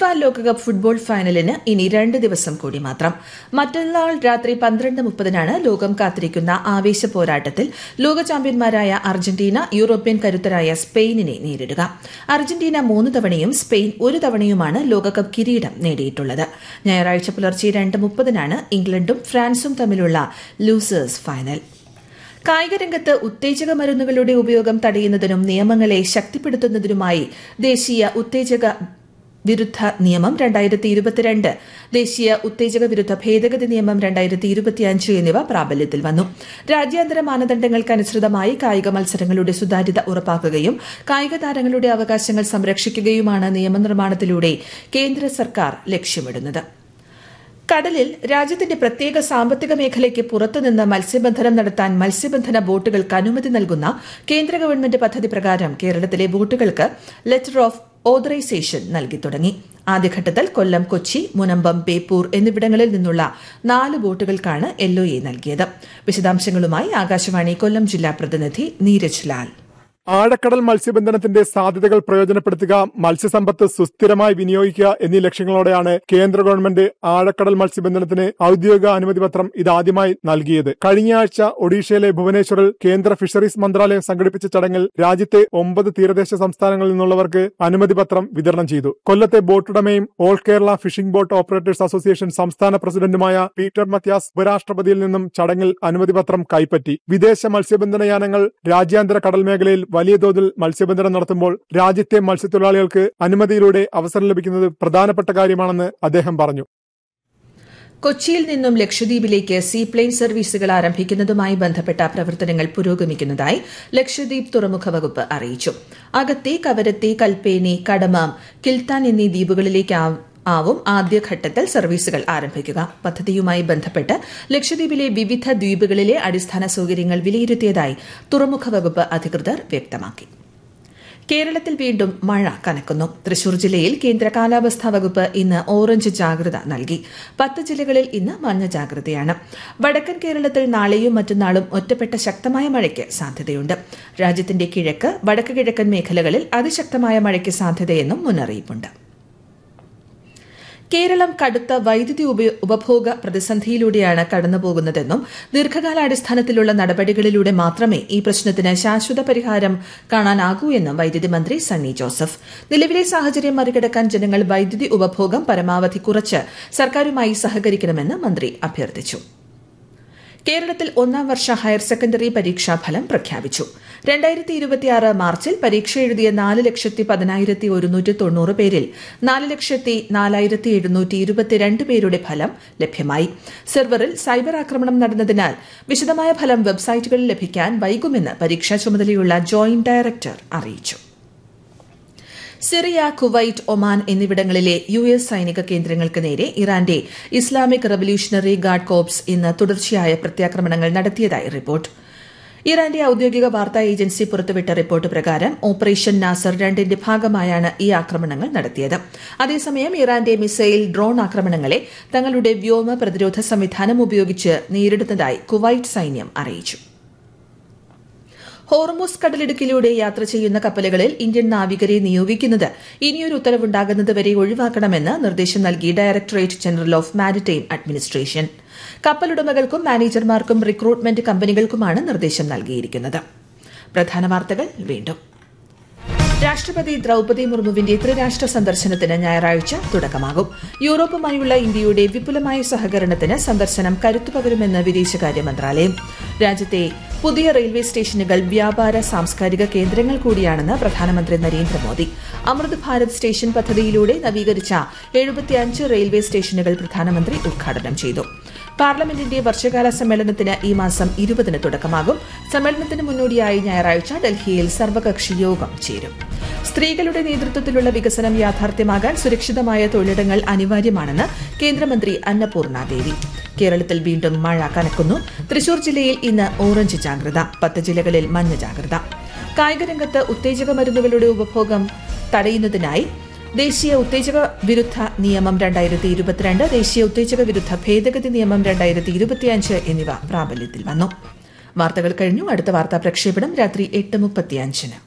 ലോകകപ്പ് ഫുട്ബോൾ ഫൈനലിന് ഇനി രണ്ട് ദിവസം കൂടി മാത്രം മറ്റന്നാൾ രാത്രി പന്ത്രണ്ട് മുപ്പതിനാണ് ലോകം കാത്തിരിക്കുന്ന ആവേശ പോരാട്ടത്തിൽ ലോക ചാമ്പ്യന്മാരായ അർജന്റീന യൂറോപ്യൻ കരുത്തരായ സ്പെയിനിനെ നേരിടുക അർജന്റീന മൂന്ന് തവണയും സ്പെയിൻ ഒരു തവണയുമാണ് ലോകകപ്പ് കിരീടം നേടിയിട്ടുള്ളത് ഞായറാഴ്ച പുലർച്ചെ രണ്ട് മുപ്പതിനാണ് ഇംഗ്ലണ്ടും ഫ്രാൻസും തമ്മിലുള്ള ലൂസേഴ്സ് ഫൈനൽ കായികരംഗത്ത് ഉത്തേജക മരുന്നുകളുടെ ഉപയോഗം തടയുന്നതിനും നിയമങ്ങളെ ശക്തിപ്പെടുത്തുന്നതിനുമായി ദേശീയ ഉത്തേജക വിരുദ്ധ നിയമം രണ്ടായിരത്തി ഇരുപത്തിരണ്ട് ദേശീയ ഉത്തേജക വിരുദ്ധ ഭേദഗതി നിയമം രണ്ടായിരത്തി ഇരുപത്തിയഞ്ച് എന്നിവ പ്രാബല്യത്തിൽ വന്നു രാജ്യാന്തര മാനദണ്ഡങ്ങൾക്കനുസൃതമായി കായിക മത്സരങ്ങളുടെ സുതാര്യത ഉറപ്പാക്കുകയും കായിക താരങ്ങളുടെ അവകാശങ്ങൾ സംരക്ഷിക്കുകയുമാണ് നിയമനിർമ്മാണത്തിലൂടെ കേന്ദ്ര സർക്കാർ ലക്ഷ്യമിടുന്നത് കടലിൽ രാജ്യത്തിന്റെ പ്രത്യേക സാമ്പത്തിക മേഖലയ്ക്ക് പുറത്തുനിന്ന് മത്സ്യബന്ധനം നടത്താൻ മത്സ്യബന്ധന ബോട്ടുകൾക്ക് അനുമതി നൽകുന്ന കേന്ദ്ര ഗവൺമെന്റ് പദ്ധതി പ്രകാരം കേരളത്തിലെ ബോട്ടുകൾക്ക് ലെറ്റർ ഓഫ് ഓതറൈസേഷൻ നൽകി തുടങ്ങി ആദ്യഘട്ടത്തിൽ കൊല്ലം കൊച്ചി മുനമ്പം ബേപ്പൂർ എന്നിവിടങ്ങളിൽ നിന്നുള്ള നാല് ബോട്ടുകൾക്കാണ് എൽഒഎ നൽകിയത് വിശദാംശങ്ങളുമായി ആകാശവാണി കൊല്ലം ജില്ലാ പ്രതിനിധി നീരജ് ലാൽ ആഴക്കടൽ മത്സ്യബന്ധനത്തിന്റെ സാധ്യതകൾ പ്രയോജനപ്പെടുത്തുക മത്സ്യസമ്പത്ത് സുസ്ഥിരമായി വിനിയോഗിക്കുക എന്നീ ലക്ഷ്യങ്ങളോടെയാണ് കേന്ദ്ര ഗവൺമെന്റ് ആഴക്കടൽ മത്സ്യബന്ധനത്തിന് ഔദ്യോഗിക അനുമതി പത്രം ഇതാദ്യമായി നൽകിയത് കഴിഞ്ഞ ആഴ്ച ഒഡീഷയിലെ ഭുവനേശ്വറിൽ കേന്ദ്ര ഫിഷറീസ് മന്ത്രാലയം സംഘടിപ്പിച്ച ചടങ്ങിൽ രാജ്യത്തെ ഒമ്പത് തീരദേശ സംസ്ഥാനങ്ങളിൽ നിന്നുള്ളവർക്ക് അനുമതി പത്രം വിതരണം ചെയ്തു കൊല്ലത്തെ ബോട്ടുടമയും all Kerala fishing boat operators association സംസ്ഥാന പ്രസിഡന്റുമായ പീറ്റർ മത്യാസ് ഉപരാഷ്ട്രപതിയിൽ നിന്നും ചടങ്ങിൽ അനുമതി പത്രം കൈപ്പറ്റി വിദേശ മത്സ്യബന്ധന യാനങ്ങൾ രാജ്യാന്തര കടൽ മേഖലയിൽ വലിയ തോതിൽ മത്സ്യബന്ധനം നടത്തുമ്പോൾ രാജ്യത്തെ മത്സ്യത്തൊഴിലാളികൾക്ക് അനുമതിയിലൂടെ അവസരം ലഭിക്കുന്നത് പ്രധാനപ്പെട്ട കാര്യമാണെന്ന് അദ്ദേഹം പറഞ്ഞു കൊച്ചിയിൽ നിന്നും ലക്ഷദ്വീപിലേക്ക് സീപ്ലെയിൻ സർവീസുകൾ ആരംഭിക്കുന്നതുമായി ബന്ധപ്പെട്ട പ്രവർത്തനങ്ങൾ പുരോഗമിക്കുന്നതായി ലക്ഷദ്വീപ് തുറമുഖ വകുപ്പ് അറിയിച്ചു അഗത്തി കവരത്തി കൽപ്പേനി കടമാം കിൽത്താൻ എന്നീ ദ്വീപുകളിലേക്ക് ആവും ആദ്യഘട്ടത്തിൽ സർവീസുകൾ ആരംഭിക്കുക പദ്ധതിയുമായി ബന്ധപ്പെട്ട് ലക്ഷദ്വീപിലെ വിവിധ ദ്വീപുകളിലെ അടിസ്ഥാന സൌകര്യങ്ങൾ വിലയിരുത്തിയതായി തുറമുഖ വകുപ്പ് അധികൃതർ വ്യക്തമാക്കി കേരളത്തിൽ വീണ്ടും മഴ കനക്കുന്നു തൃശൂർ ജില്ലയിൽ കേന്ദ്ര കാലാവസ്ഥാ വകുപ്പ് ഇന്ന് ഓറഞ്ച് ജാഗ്രത നൽകി പത്ത് ജില്ലകളിൽ ഇന്ന് മഞ്ഞ ജാഗ്രതയാണ് വടക്കൻ കേരളത്തിൽ നാളെയും മറ്റന്നാളും ഒറ്റപ്പെട്ട ശക്തമായ മഴയ്ക്ക് സാധ്യതയുണ്ട് രാജ്യത്തിന്റെ കിഴക്ക് വടക്ക് കിഴക്കൻ മേഖലകളിൽ അതിശക്തമായ മഴയ്ക്ക് സാധ്യതയെന്നും മുന്നറിയിപ്പുണ്ട് കേരളം കടുത്ത വൈദ്യുതി ഉപഭോഗ പ്രതിസന്ധിയിലൂടെയാണ് കടന്നുപോകുന്നതെന്നും ദീർഘകാലാടിസ്ഥാനത്തിലുള്ള നടപടികളിലൂടെ മാത്രമേ ഈ പ്രശ്നത്തിന് ശാശ്വത പരിഹാരം കാണാനാകൂ എന്നും വൈദ്യുതി മന്ത്രി സണ്ണി ജോസഫ് നിലവിലെ സാഹചര്യം മറികടക്കാൻ ജനങ്ങൾ വൈദ്യുതി ഉപഭോഗം പരമാവധി കുറച്ച് സർക്കാരുമായി സഹകരിക്കണമെന്ന് മന്ത്രി അഭ്യർത്ഥിച്ചു കേരളത്തിൽ ഒന്നാം വർഷ ഹയർ സെക്കൻഡറി പരീക്ഷാഫലം പ്രഖ്യാപിച്ചു രണ്ടായിരത്തി ഇരുപത്തിയാറ് മാർച്ചിൽ പരീക്ഷ എഴുതിയ നാല് ലക്ഷത്തി പതിനായിരത്തി ഒരുന്നൂറ്റി തൊണ്ണൂറ് പേരിൽ നാല് ലക്ഷത്തി നാലായിരത്തി എഴുന്നൂറ്റി ഇരുപത്തിരണ്ട് പേരുടെ ഫലം ലഭ്യമായി സെർവറിൽ സൈബർ ആക്രമണം നടന്നതിനാൽ വിശദമായ ഫലം വെബ്സൈറ്റുകളിൽ ലഭിക്കാൻ വൈകുമെന്ന് പരീക്ഷാ ചുമതലയുള്ള ജോയിന്റ് ഡയറക്ടർ അറിയിച്ചു സിറിയ കുവൈറ്റ് ഒമാൻ എന്നിവിടങ്ങളിലെ യു എസ് സൈനിക കേന്ദ്രങ്ങൾക്ക് നേരെ ഇറാന്റെ ഇസ്ലാമിക് റവല്യൂഷണറി ഗാർഡ് കോപ്സ് ഇന്ന് തുടർച്ചയായ പ്രത്യാക്രമണങ്ങൾ നടത്തിയതായി റിപ്പോർട്ട് ഇറാന്റെ ഔദ്യോഗിക വാർത്താ ഏജൻസി പുറത്തുവിട്ട റിപ്പോർട്ട് പ്രകാരം ഓപ്പറേഷൻ നാസർ രണ്ടിന്റെ ഭാഗമായാണ് ഈ ആക്രമണങ്ങൾ നടത്തിയത് അതേസമയം ഇറാന്റെ മിസൈൽ ഡ്രോൺ ആക്രമണങ്ങളെ തങ്ങളുടെ വ്യോമ പ്രതിരോധ സംവിധാനം ഉപയോഗിച്ച് നേരിടുന്നതായി കുവൈറ്റ് സൈന്യം അറിയിച്ചു ഹോർമോസ് കടലിടുക്കിലൂടെ യാത്ര ചെയ്യുന്ന കപ്പലുകളിൽ ഇന്ത്യൻ നാവികരെ നിയോഗിക്കുന്നത് ഇനിയൊരു ഉത്തരവുണ്ടാകുന്നതുവരെ ഒഴിവാക്കണമെന്ന് നിർദ്ദേശം നൽകി directorate general of maritime administration കപ്പലുടമകൾക്കും മാനേജർമാർക്കും റിക്രൂട്ട്മെന്റ് കമ്പനികൾക്കുമാണ് നിർദ്ദേശം നൽകിയിരിക്കുന്നത് പ്രധാന വാർത്തകൾ വീണ്ടും രാഷ്ട്രപതി ദ്രൌപതി മുർമുവിന്റെ ത്രിരാഷ്ട്ര സന്ദർശനത്തിന് ഞായറാഴ്ച തുടക്കമാകും യൂറോപ്പുമായുള്ള ഇന്ത്യയുടെ വിപുലമായ സഹകരണത്തിന് സന്ദർശനം കരുത്തുപകരുമെന്ന് വിദേശകാര്യ മന്ത്രാലയം രാജ്യത്തെ പുതിയ റെയിൽവേ സ്റ്റേഷനുകൾ വ്യാപാര സാംസ്കാരിക കേന്ദ്രങ്ങൾ കൂടിയാണെന്ന് പ്രധാനമന്ത്രി നരേന്ദ്രമോദി അമൃത് ഭാരത് സ്റ്റേഷൻ പദ്ധതിയിലൂടെ നവീകരിച്ച എഴുപത്തിയഞ്ച് റെയിൽവേ സ്റ്റേഷനുകൾ പ്രധാനമന്ത്രി ഉദ്ഘാടനം ചെയ്തു പാർലമെന്റിന്റെ വർഷകാല സമ്മേളനത്തിന് ഈ മാസം ഇരുപതിന് തുടക്കമാകും സമ്മേളനത്തിന് മുന്നോടിയായി ഞായറാഴ്ച ഡൽഹിയിൽ സർവകക്ഷി യോഗം ചേരും സ്ത്രീകളുടെ നേതൃത്വത്തിലുള്ള വികസനം യാഥാർത്ഥ്യമാകാൻ സുരക്ഷിതമായ തൊഴിലിടങ്ങൾ അനിവാര്യമാണെന്ന് കേന്ദ്രമന്ത്രി അന്നപൂർണ ദേവി കേരളത്തിൽ വീണ്ടും മഴ കനക്കുന്നു തൃശൂർ ജില്ലയിൽ ഇന്ന് ഓറഞ്ച് ജാഗ്രത പത്ത് ജില്ലകളിൽ മഞ്ഞ ജാഗ്രത കായികരംഗത്ത് ഉത്തേജക മരുന്നുകളുടെ ഉപഭോഗം തടയുന്നതിനായി ദേശീയ ഉത്തേജക വിരുദ്ധ നിയമം രണ്ടായിരത്തി ഇരുപത്തിരണ്ട് ദേശീയ ഉത്തേജക വിരുദ്ധ ഭേദഗതി നിയമം രണ്ടായിരത്തി ഇരുപത്തിയഞ്ച് എന്നിവ പ്രാബല്യത്തിൽ വന്നു വാർത്തകൾ കഴിഞ്ഞു അടുത്ത വാർത്താ പ്രക്ഷേപണം രാത്രി എട്ട് മുപ്പത്തിയഞ്ചിന്